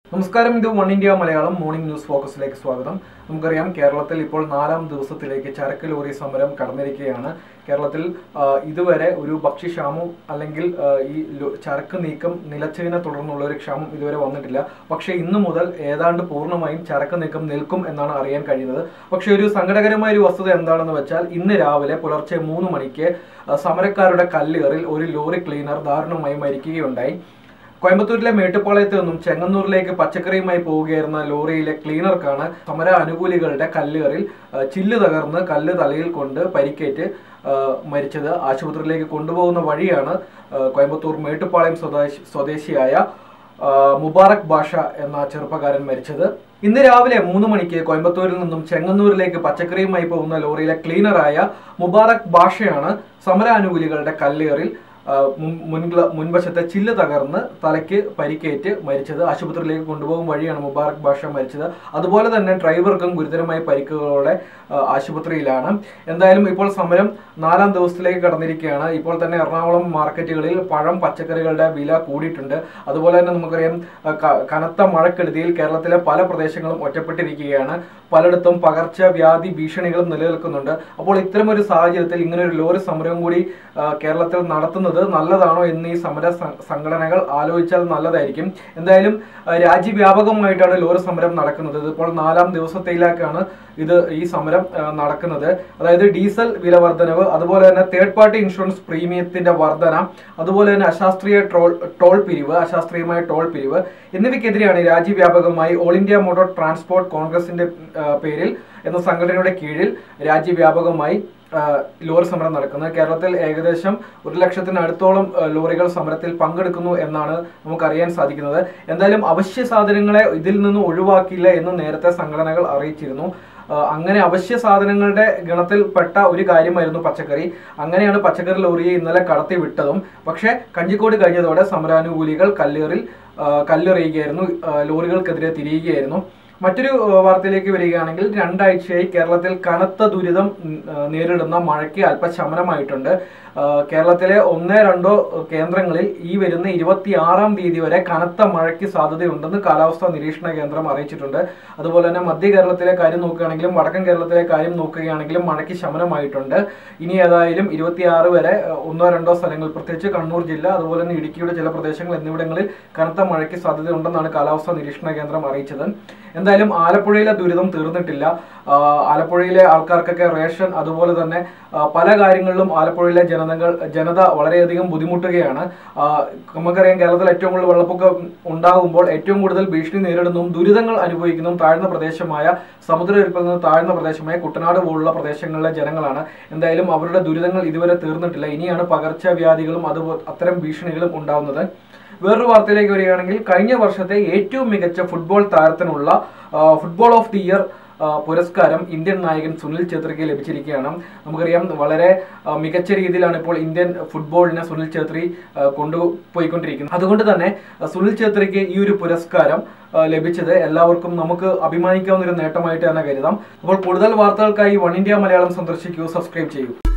നമസ്കാരം ഇത് one India Malayalam morning news ഫോക്കസിലേക്ക് സ്വാഗതം നമുക്കറിയാം കേരളത്തിൽ ഇപ്പോൾ നാലാം ദിവസത്തിലേക്ക് ചരക്ക് ലോറി സമരം കടന്നിരിക്കുകയാണ് കേരളത്തിൽ ആ, ഇതുവരെ ഒരു ഭക്ഷ്യക്ഷാമം അല്ലെങ്കിൽ ആ, ഈ ലോ- ചരക്ക് നീക്കം നിലച്ചതിനെ തുടർന്നുള്ള ഒരു ക്ഷാമം ഇതുവരെ വന്നിട്ടില്ല പക്ഷേ ഇന്നു മുതൽ ഏതാണ്ട് പൂർണ്ണമായും ചരക്ക് നീക്കം നിൽക്കും എന്നാണ് അറിയാൻ കഴിയുന്നത് പക്ഷേ ഒരു സങ്കടകരമായ ഒരു വസ്തുത എന്താണെന്ന് വെച്ചാൽ ഇന്ന് രാവിലെ പുലർച്ചെ മൂന്ന് മണിക്ക് ആ, സമരക്കാരുടെ കല്ലേറിൽ ഒരു ലോറി ക്ലീനർ ദാരുണമായി മരിക്കുകയുണ്ടായി കോയമ്പത്തൂരിലെ മേട്ടുപ്പാളയത്ത് നിന്നും ചെങ്ങന്നൂരിലേക്ക് പച്ചക്കറിയുമായി പോവുകയായിരുന്ന ലോറിയിലെ ക്ലീനർക്കാണ് സമര അനുകൂലികളുടെ കല്ലേറിൽ ആ, ചില്ല് തകർന്ന് കല്ല് തലയിൽ കൊണ്ട് പരിക്കേറ്റ് ആ, മരിച്ചത് ആശുപത്രിയിലേക്ക് കൊണ്ടുപോകുന്ന വഴിയാണ് ആ, കോയമ്പത്തൂർ മേട്ടുപ്പാളയം സ്വദേശി സ്വദേശിയായ ആ, മുബാറക് ബാഷ എന്ന ചെറുപ്പക്കാരൻ മരിച്ചത് ഇന്ന് രാവിലെ മൂന്ന് മണിക്ക് കോയമ്പത്തൂരിൽ നിന്നും ചെങ്ങന്നൂരിലേക്ക് പച്ചക്കറിയുമായി പോകുന്ന ലോറിയിലെ ക്ലീനറായ മുബാറക് ബാഷയാണ് സമരാനുകൂലികളുടെ കല്ലേറിൽ ആ, മുൻ- മുൻഗ്ല മുൻവശത്തെ ചില്ല് തകർന്ന് തലയ്ക്ക് പരിക്കേറ്റ് മരിച്ചത് ആശുപത്രിയിലേക്ക് കൊണ്ടുപോകും വഴിയാണ് മുബാറക് ബാഷ മരിച്ചത് അതുപോലെ തന്നെ ഡ്രൈവർക്കും ഗുരുതരമായ പരിക്കുകളോടെ ആ, ആശുപത്രിയിലാണ് എന്തായാലും ഇപ്പോൾ സമരം നാലാം ദിവസത്തിലേക്ക് കടന്നിരിക്കുകയാണ് ഇപ്പോൾ തന്നെ എറണാകുളം മാർക്കറ്റുകളിൽ പഴം പച്ചക്കറികളുടെ വില കൂടിയിട്ടുണ്ട് അതുപോലെ തന്നെ നമുക്കറിയാം ആ, ക- കനത്ത മഴക്കെടുതിയിൽ കേരളത്തിലെ പല പ്രദേശങ്ങളും ഒറ്റപ്പെട്ടിരിക്കുകയാണ് പലയിടത്തും പകർച്ചവ്യാധി ഭീഷണികളും നിലനിൽക്കുന്നുണ്ട് അപ്പോൾ ഇത്തരമൊരു സാഹചര്യത്തിൽ ഇങ്ങനെ ഒരു ലോറി സമരവും കൂടി ആ, കേരളത്തിൽ നടത്തുന്നത് നല്ലതാണോ എന്ന് ഈ സമര സ- സംഘടനകൾ ആലോചിച്ചാൽ നല്ലതായിരിക്കും എന്തായാലും ആ, രാജ്യവ്യാപകമായിട്ടാണ് ലോറി സമരം നടക്കുന്നത് ഇതിപ്പോൾ നാലാം ദിവസത്തിലേക്കാണ് ഇത് ഈ സമരം ആ, നടക്കുന്നത് അതായത് ഡീസൽ വില വർധനവ് അതുപോലെ തന്നെ തേർഡ് പാർട്ടി ഇൻഷുറൻസ് പ്രീമിയത്തിന്റെ വർധന അതുപോലെ തന്നെ അശാസ്ത്രീയ ട്രോൾ ടോൾ പിരിവ് അശാസ്ത്രീയമായ ടോൾ പിരിവ് എന്നിവയ്ക്കെതിരെയാണ് രാജ്യവ്യാപകമായി ഓൾ ഇന്ത്യ മോട്ടോർ ട്രാൻസ്പോർട്ട് കോൺഗ്രസിന്റെ ആ, പേരിൽ എന്ന സംഘടനയുടെ കീഴിൽ രാജ്യവ്യാപകമായി ആ, ലോറി സമരം നടക്കുന്നത് കേരളത്തിൽ ഏകദേശം ഒരു ലക്ഷത്തിനടുത്തോളം ആ, ലോറികൾ സമരത്തിൽ പങ്കെടുക്കുന്നു എന്നാണ് നമുക്കറിയാൻ സാധിക്കുന്നത് എന്തായാലും അവശ്യ സാധനങ്ങളെ ഇതിൽ നിന്ന് ഒഴിവാക്കില്ല എന്ന് നേരത്തെ സംഘടനകൾ അറിയിച്ചിരുന്നു ആ, അങ്ങനെ അവശ്യ സാധനങ്ങളുടെ ഗണത്തിൽപ്പെട്ട ഒരു കാര്യമായിരുന്നു പച്ചക്കറി അങ്ങനെയാണ് പച്ചക്കറി ലോറിയെ ഇന്നലെ കടത്തി വിട്ടതും പക്ഷേ കഞ്ചിക്കോട് കഴിഞ്ഞതോടെ സമരാനുകൂലികൾ കല്ലേറിൽ ആ, കല്ലെറിയുകയായിരുന്നു ആ, ലോറികൾക്കെതിരെ തിരിയുകയായിരുന്നു മറ്റൊരു ആ, വാർത്തയിലേക്ക് വരികയാണെങ്കിൽ രണ്ടാഴ്ചയായി കേരളത്തിൽ കനത്ത ദുരിതം ഉം, ആ, നേരിടുന്ന മഴയ്ക്ക് അല്പശമനമായിട്ടുണ്ട് ആ, കേരളത്തിലെ ഒന്നോ രണ്ടോ കേന്ദ്രങ്ങളിൽ ഈ വരുന്ന ഇരുപത്തിയാറാം തീയതി വരെ കനത്ത മഴയ്ക്ക് സാധ്യതയുണ്ടെന്ന് കാലാവസ്ഥാ നിരീക്ഷണ കേന്ദ്രം അറിയിച്ചിട്ടുണ്ട് അതുപോലെ തന്നെ മധ്യ കേരളത്തിലെ കാര്യം നോക്കുകയാണെങ്കിലും വടക്കൻ കേരളത്തിലെ കാര്യം നോക്കുകയാണെങ്കിലും മഴയ്ക്ക് ശമനമായിട്ടുണ്ട് ഇനി ഏതായാലും ഇരുപത്തിയാറ് വരെ ആ, ഒന്നോ രണ്ടോ സ്ഥലങ്ങൾ പ്രത്യേകിച്ച് കണ്ണൂർ ജില്ല അതുപോലെ തന്നെ ഇടുക്കിയുടെ ചില പ്രദേശങ്ങൾ എന്നിവിടങ്ങളിൽ കനത്ത മഴയ്ക്ക് സാധ്യതയുണ്ടെന്നാണ് കാലാവസ്ഥാ നിരീക്ഷണ കേന്ദ്രം അറിയിച്ചത് എന്തായാലും ആലപ്പുഴയിലെ ദുരിതം തീർന്നിട്ടില്ല ആ, ആലപ്പുഴയിലെ ആൾക്കാർക്കൊക്കെ റേഷൻ അതുപോലെ തന്നെ ആ, പല കാര്യങ്ങളിലും ആലപ്പുഴയിലെ ജനതകൾ ജനത വളരെയധികം ബുദ്ധിമുട്ടുകയാണ് ആ, നമുക്കറിയാം കേരളത്തിൽ ഏറ്റവും കൂടുതൽ വെള്ളപ്പൊക്കം ഉണ്ടാകുമ്പോൾ ഏറ്റവും കൂടുതൽ ഭീഷണി നേരിടുന്നതും ദുരിതങ്ങൾ അനുഭവിക്കുന്നതും താഴ്ന്ന പ്രദേശമായ സമുദ്രനിരപ്പിൽ നിന്ന് താഴ്ന്ന പ്രദേശമായ കുട്ടനാട് പോലുള്ള പ്രദേശങ്ങളിലെ ജനങ്ങളാണ് എന്തായാലും അവരുടെ ദുരിതങ്ങൾ ഇതുവരെ തീർന്നിട്ടില്ല ഇനിയാണ് പകർച്ചവ്യാധികളും അതുപോലെ അത്തരം ഭീഷണികളും ഉണ്ടാവുന്നത് വേറൊരു വാർത്തയിലേക്ക് വരികയാണെങ്കിൽ കഴിഞ്ഞ വർഷത്തെ ഏറ്റവും മികച്ച ഫുട്ബോൾ താരത്തിനുള്ള ആ, ഫുട്ബോൾ ഓഫ് ദി ഇയർ ആ, പുരസ്കാരം ഇന്ത്യൻ നായകൻ സുനിൽ ഛേത്രിക്ക് ലഭിച്ചിരിക്കുകയാണ് നമുക്കറിയാം വളരെ ആ, മികച്ച രീതിയിലാണ് ഇപ്പോൾ ഇന്ത്യൻ ഫുട്ബോളിനെ സുനിൽ ഛേത്രി ആ, കൊണ്ടുപോയിക്കൊണ്ടിരിക്കുന്നത് അതുകൊണ്ട് തന്നെ ആ, സുനിൽ ഛേത്രിക്ക് ഈ ഒരു പുരസ്കാരം ആ, ലഭിച്ചത് എല്ലാവർക്കും നമുക്ക് അഭിമാനിക്കാവുന്ന ഒരു നേട്ടമായിട്ട് തന്നെ കരുതാം അപ്പോൾ കൂടുതൽ വാർത്തകൾക്കായി വൺ ഇന്ത്യ മലയാളം സന്ദർശിക്കൂ സബ്സ്ക്രൈബ് ചെയ്യൂ